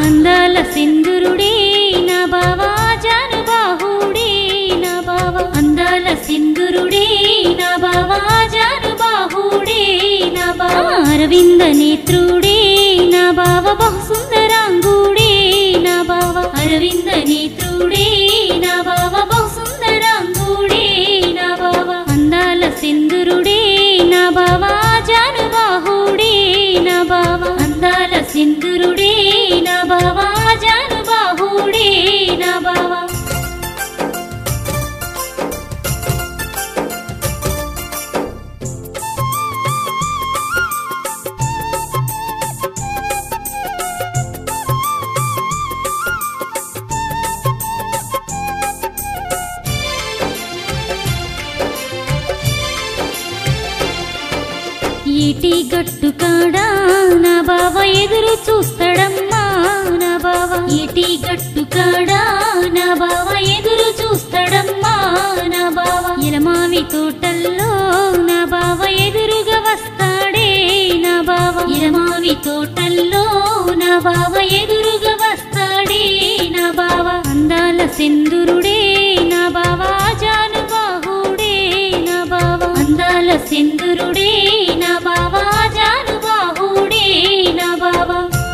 అందాల సింధురుడే నా బావా జానుబాహుడే నా బావ అందాల సింధురుడే నా బావా జానుబాహుడే నా బావ అరవింద నేత్రుడే నా బావ బహు సుందరాంగుడే నా బావ అరవింద నేత్రుడే నా బావ బహు సుందరాంగుడే నా బావ అందాల సింధురుడే నా బావా జానుబాహుడే నా బావ అందాల సింధురుడే నా బావా జానుబాహుడే నా బావా ఈటి గట్టు కాడా నా బావ ఎదురు చూస్తాడమ్మా నా బావ ఈటి గట్టు కాడా నా బావ ఎదురు చూస్తాడమ్మా నా బావ ఇలమావి తోటల్లో నా బావ ఎదురుగా వస్తాడే నా బావ ఇలమావి తోటల్లో నా బావ ఎదురుగా వస్తాడే నా బావ అందాల సింధురుడే నా బావ జానుబాహుడే నా బావ అందాల సింధురుడే నా బావ జానుబాహుడే నా బావ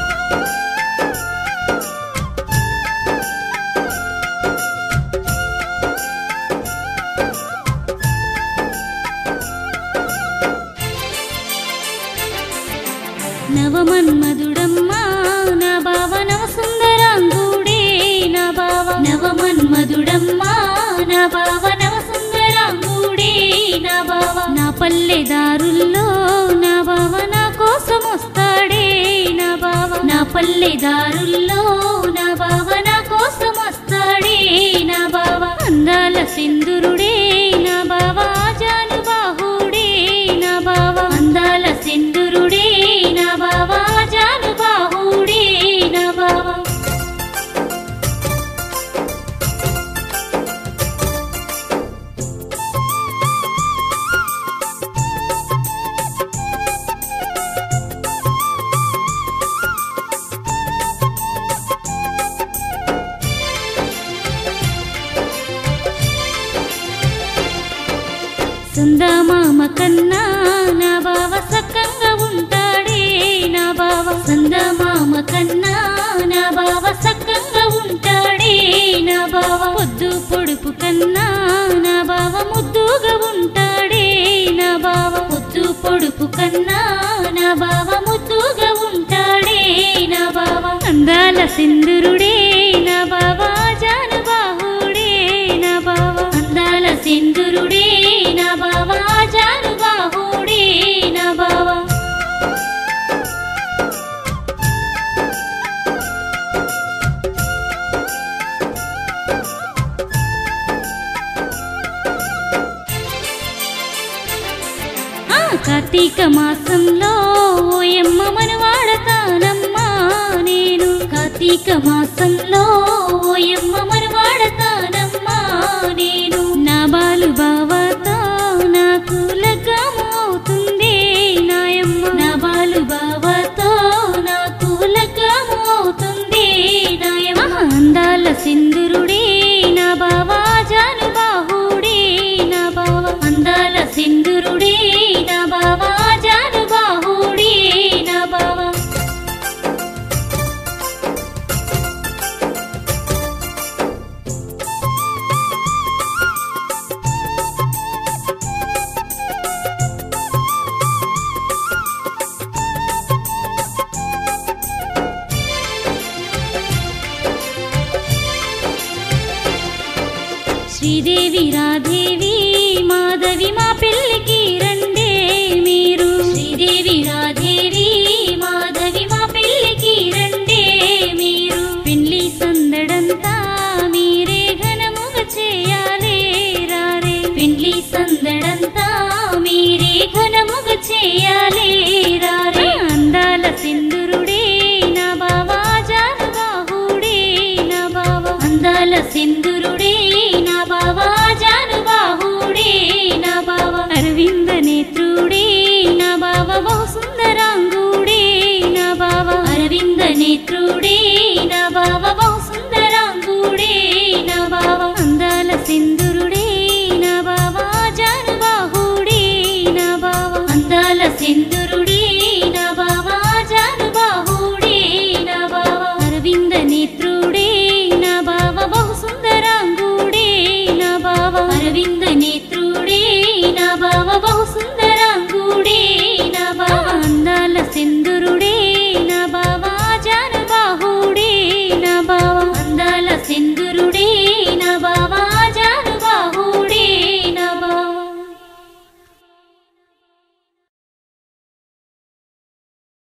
నవమన్మధుడమ్మా నా బావ నవ సుందరాంగుడే నా బావ నవమన్మధుడమ్మా నా బావ నవ సుందరాంగుడే నా బావ నా పల్లెదారుల్లో నా బావ నా కోసం వస్తాడే నా బావ నా పల్లెదారుల్లో నా బావ నా కోసం వస్తాడే నా బావ అందాల సింధురుడే నా బావ జానుబాహుడే నా బావ అందాల సింధురుడే నా బావ జానుబాహుడే నా బావ సందమామ కన్నా నా బావ సక్కంగా ఉంటాడే నా బావ సందమామ కన్నా నా బావ సక్కంగా ఉంటాడే నా బావ పొద్దు పొడుపు కన్నా నా బావ ముద్దుగా ఉంటాడే నా బావ పొద్దు పొడుపు కన్నా నా బావ ముద్దుగా ఉంటాడే నా బావ అందాల సింధురుడే నా బావ జానుబాహుడే నా బావ అందాల సింధురుడే నా బావ జానుబాహుడే నా బావ ఆ కార్తీక మాసంలో ఓయమ్మ మను వాడతానమ్మా నేను కార్తీక మాసంలో ఓయమ్మ మను వాడతానమ్మా నేను నా బాలు బావతో నాకు లగ్గము అవుతుంది నాయమ్మ నా బాలు బావతో నాకు లగ్గము అవుతుంది నాయమ్మ అందాల సింధురుడే నా బావా జానుబాహుడే నా బావ అందాల సింధురుడే నా బావా జానుబాహుడే నా బావ శ్రీదేవి రాధ